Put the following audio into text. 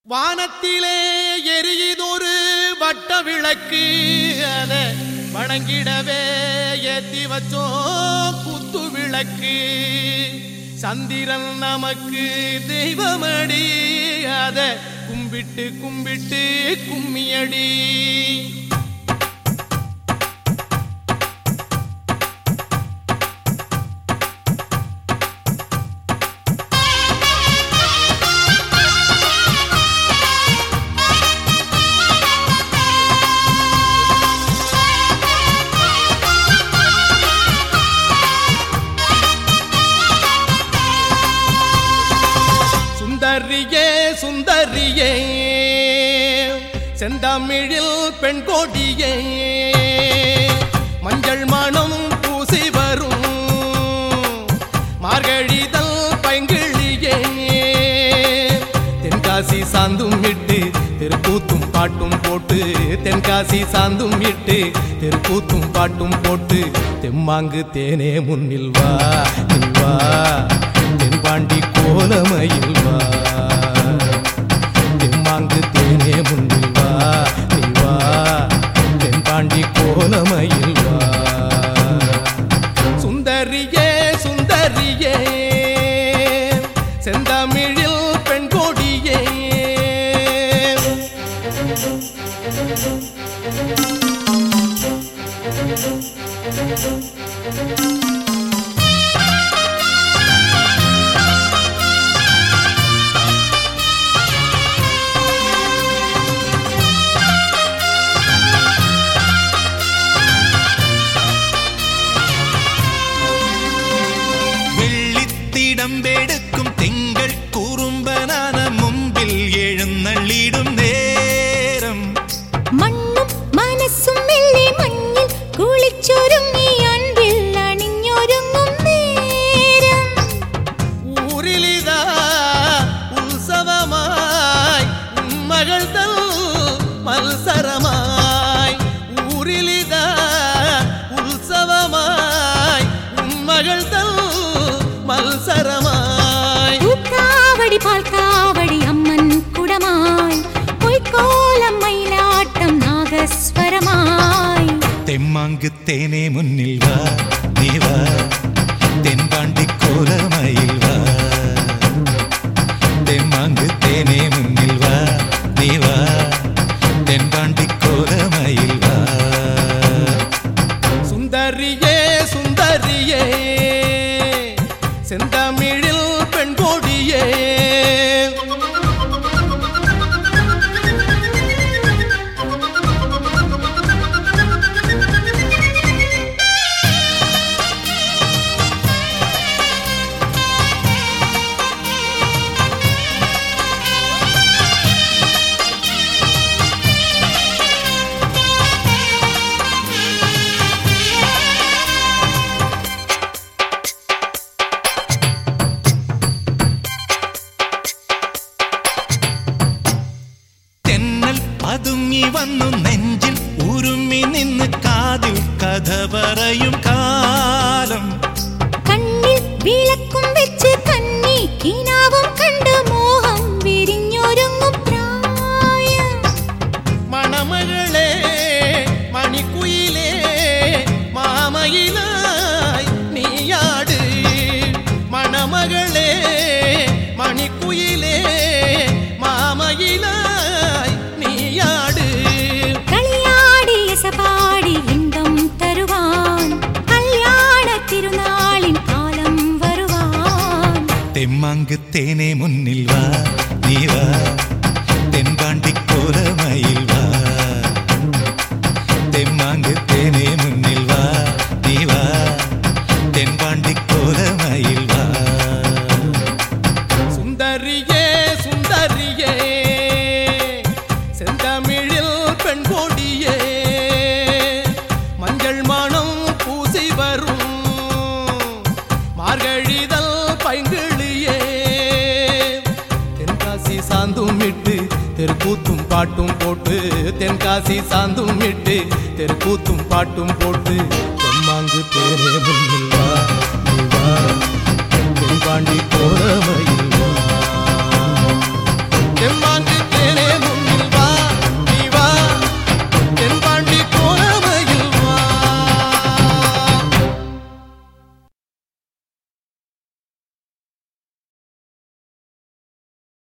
வானத்திலே எரியுதொரு வட்ட விளக்கு அத வணங்கிடவே ஏத்தி வச்சோம் குத்து விளக்கு சந்திரன் நமக்கு தெய்வமடி அத கும்பிட்டு கும்பிட்டு கும்மியடி சுந்தரியே சுந்தரியே செந்தமிழில் பெண் கொடியே மஞ்சள் மணம் பூசி வரும் மார்கழிதல் பைங்கிழியே தென்காசி சாந்தும் இட்டு தெருக்கூத்தும் பாட்டும் போட்டு தென்காசி சாந்தும் இட்டு தெருக்கூத்தும் பாட்டும் போட்டு தெம்மாங்கு தேனே முன்னில் வா நில் வா தென்பாண்டி கோலமயில் வா தெம்மாங்கு தேனே முன்னில் வா நில் வா தென்பாண்டி கோலமயில் வா சுந்தரியே சுந்தரியே செந்தமிழில் பெண் கொடியே വെള്ളിത്തിടമ്പെടുക്കും തിങ്കൾ കുറുമ്പനാന മുമ്പിൽ എഴുന്നള്ളിടും നേരം മണ്ണും മനസ്സും മെല്ലെ മഞ്ഞിൽ കുളിച്ചൊരുങ്ങി അൻപിൽ അണിഞ്ഞൊരുങ്ങും നേരം ஊரிலிதா உற்சவமாய் மகள் தல் மல்சரமாய் ஊரிலிதா உற்சவமாய் மகள் தல் மல்சரமாய் പൂക്കാവടി പാൽക്കാവടി അമ്മൻ കുടമായി പൊയ്ക്കോലം മയിലാട്ടം നാഗസ്വരമായി തെമ്മാങ്ക് തേനെ മുന്നിൽ വാ നീ വാ തെൻപാണ്ടി കോലമയിൽ വാ തെമ്മാങ്ക് തേനെ മുന്നിൽ വാ നീ വാ തെൻപാണ്ടി കോലമയിൽ വാ சுந்தரியே சுந்தரியே செந்தமிழில் பெண் கொடியே തെന്നൽ പതുങ്ങി വന്നു നെഞ്ചിൽ ഉരുമ്മി നിന്ന് കാതിൽ കഥ പറയും കാലം കണ്ണിൽ വിളക്കും വെച്ച് കണ്ണി കിനാവും കണ്ട് മോഹം വിരിഞ്ഞൊരുങ്ങും പ്രായം மணமகளே மணிக்குயிலே மாமயிலாய் நீயாடு மணமகளே மணிக்குயிலே மாமயிலாய் நீயாடு കളിയാടി യസപാടി ഇമ്പം തരുവാൻ കല്യാണ തിരുനാളിൻ കാലം വരുവാൻ തെമ്മാങ്ക് തേനെ മുന്നിൽ വാ നീ വാ തെൻപാണ്ടി കോലമയിൽ വാ തെമ്മാങ്ക് തേനെ മുന്നിൽ വാ നീ വാ തെൻപാണ്ടി കോലമയിൽ വാ சுந்தரியே சுந்தரியே செந்தமிழில் பெண் கொடியே மஞ்சள் மணம் பூசி வரும் மார்கழிதல் பைங்கிழியே தென்காசி சாந்தும் இட்டு தெருக்கூத்தும் பாட்டும் போட்டு தென்காசி சாந்தும் இட்டு தெருக்கூத்தும் பாட்டும் போட்டு தெம்மாங்கு தேனே முன்னில் வா நீ வா தென்பாண்டி கோரமையில்